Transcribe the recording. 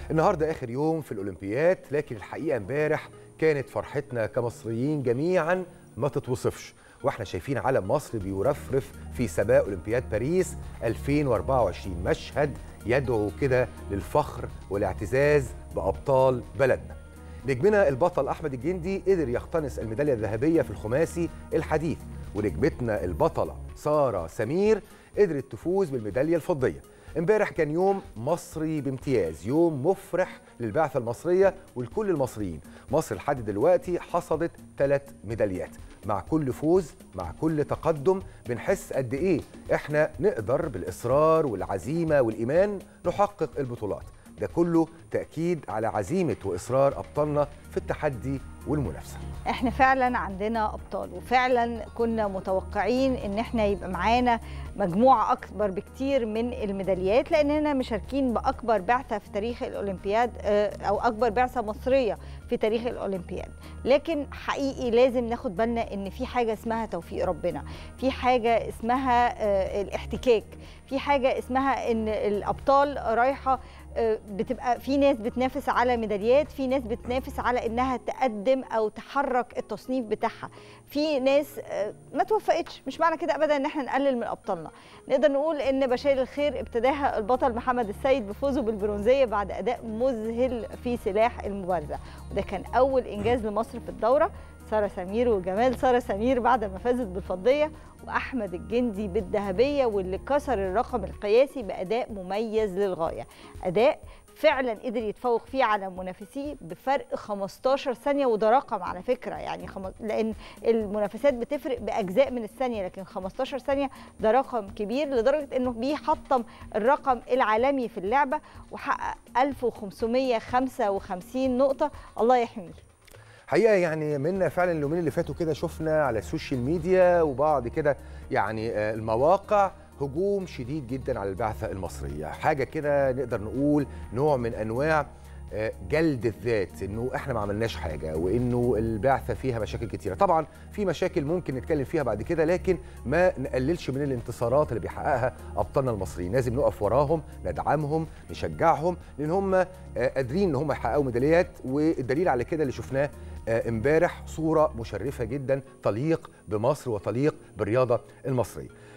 النهارده اخر يوم في الاولمبياد لكن الحقيقه امبارح كانت فرحتنا كمصريين جميعا ما تتوصفش واحنا شايفين علم مصر بيرفرف في سباق اولمبياد باريس 2024 مشهد يدعو كده للفخر والاعتزاز بابطال بلدنا نجمنا البطل احمد الجندي قدر يقتنص الميداليه الذهبيه في الخماسي الحديث ونجمتنا البطله ساره سمير قدرت تفوز بالميداليه الفضيه امبارح كان يوم مصري بامتياز يوم مفرح للبعثة المصرية ولكل المصريين مصر لحد دلوقتي حصدت ثلاث ميداليات مع كل فوز مع كل تقدم بنحس قد ايه احنا نقدر بالاصرار والعزيمه والايمان نحقق البطولات ده كله تاكيد على عزيمه واصرار ابطالنا في التحدي والمنافسه احنا فعلا عندنا ابطال وفعلا كنا متوقعين ان احنا يبقى معانا مجموعه اكبر بكتير من الميداليات لاننا مشاركين باكبر بعثه في تاريخ الاولمبياد او اكبر بعثه مصريه في تاريخ الاولمبياد لكن حقيقي لازم ناخد بالنا ان في حاجه اسمها توفيق ربنا في حاجه اسمها الاحتكاك في حاجه اسمها ان الابطال رايحه بتبقى في ناس بتنافس على ميداليات في ناس بتنافس على انها تقدم او تحرك التصنيف بتاعها في ناس ما توفقتش مش معنى كده ابدا ان احنا نقلل من ابطالنا نقدر نقول ان بشاير الخير ابتداها البطل محمد السيد بفوزه بالبرونزيه بعد اداء مذهل في سلاح المبارزه وده كان اول انجاز لمصر في الدوره ساره سمير وجمال ساره سمير بعد ما فازت بالفضيه واحمد الجندي بالذهبيه واللي كسر الرقم القياسي باداء مميز للغايه اداء فعلا قدر يتفوق فيه على منافسيه بفرق 15 ثانيه وده رقم على فكره يعني خم... لان المنافسات بتفرق باجزاء من الثانيه لكن 15 ثانيه ده رقم كبير لدرجه انه بيحطم الرقم العالمي في اللعبه وحقق 1555 نقطه الله يحميه حقيقه يعني منا فعلا اليومين اللي فاتوا كده شفنا على السوشيال ميديا وبعض كده يعني المواقع هجوم شديد جدا على البعثه المصريه حاجه كده نقدر نقول نوع من انواع جلد الذات انه احنا ما عملناش حاجه وانه البعثه فيها مشاكل كتيره طبعا في مشاكل ممكن نتكلم فيها بعد كده لكن ما نقللش من الانتصارات اللي بيحققها ابطالنا المصريين لازم نقف وراهم ندعمهم نشجعهم لان هم قادرين ان هم يحققوا ميداليات والدليل على كده اللي شفناه امبارح صوره مشرفه جدا تليق بمصر وتليق بالرياضه المصريه